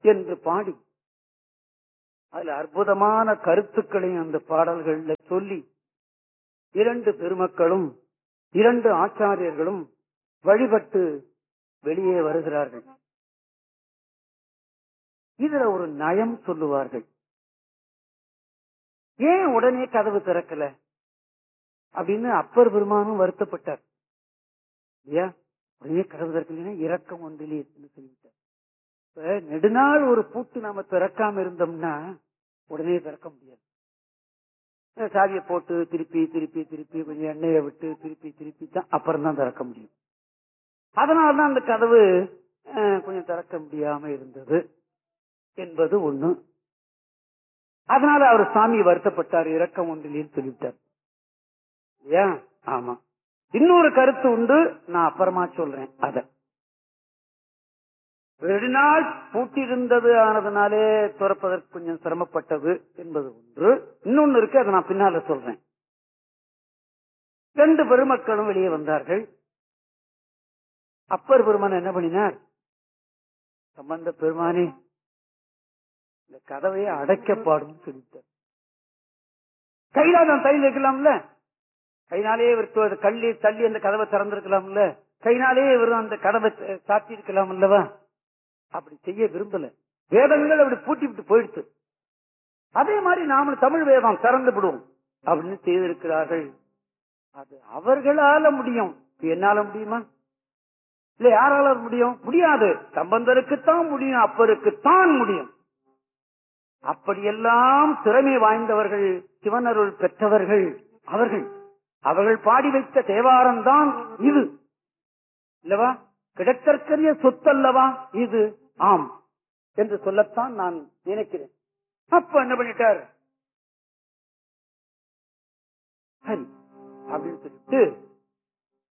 என்று பாடி அதுல அற்புதமான கருத்துக்களையும் அந்த பாடல்கள்ல சொல்லி இரண்டு பெருமக்களும் இரண்டு ஆச்சாரியர்களும் வழிபட்டு வெளியே வருகிறார்கள் இதுல ஒரு நயம் சொல்லுவார்கள் ஏன் உடனே கதவு திறக்கல அப்படின்னு அப்பர் பெருமானும் வருத்தப்பட்டார் இல்லையா உடனே கதவு திறக்கலைன்னா இரக்கம் ஒன்றிலே சொல்லிவிட்டார் இப்ப நெடுநாள் ஒரு பூட்டு நாம திறக்காம இருந்தோம்னா உடனே திறக்க முடியாது சாவியை போட்டு திருப்பி திருப்பி திருப்பி கொஞ்சம் எண்ணெயை விட்டு திருப்பி திருப்பி தான் அப்புறம் தான் திறக்க முடியும் அதனாலதான் அந்த கதவு அஹ், கொஞ்சம் திறக்க முடியாம இருந்தது என்பது ஒண்ணு அதனால அவர் சாமி வருத்தப்பட்டார் இரக்கம் ஒன்றிலேன்னு சொல்லிவிட்டார் ஏன் ஆமா இன்னொரு கருத்து உண்டு நான் அப்புறமா சொல்றேன் அத ரெண்டு நாள் பூட்டியிருந்தது ஆனதுனாலே துறப்பதற்கு கொஞ்சம் சிரமப்பட்டது என்பது ஒன்று இன்னொன்னு இருக்கு அதை நான் பின்னால சொல்றேன் ரெண்டு பெருமக்களும் வெளியே வந்தார்கள் அப்பர் பெருமான் என்ன பண்ணினார் சம்பந்த பெருமானே இந்த கதவையை அடைக்கப்பாடும் சொல்லிட்டார் கையில நான் தையல் வைக்கலாம்ல கைனாலே இவர் கள்ளி தள்ளி அந்த கதவை திறந்திருக்கலாம்ல கைனாலே இவர் அந்த கதவை சாத்தி இருக்கலாம் அல்லவா அப்படி செய்ய விரும்பல வேதங்கள் அப்படி பூட்டி விட்டு போயிடுச்சு அதே மாதிரி நாம தமிழ் வேதம் திறந்து விடுவோம் அப்படின்னு செய்திருக்கிறார்கள் அது அவர்களால முடியும் என்னால முடியுமா இல்ல யாரால முடியும் முடியாது சம்பந்தருக்குத்தான் முடியும் அப்பருக்குத்தான் முடியும் அப்படியெல்லாம் திறமை வாய்ந்தவர்கள் சிவனருள் பெற்றவர்கள் அவர்கள் அவர்கள் பாடி வைத்த தேவாரம் தான் இது இல்லவா கிடைத்தற்கரிய சொத்தல்லவா இது ஆம் என்று சொல்லத்தான் நான் நினைக்கிறேன் அப்ப என்ன பண்ணிட்டார் சரி அப்படின்னு சொல்லிட்டு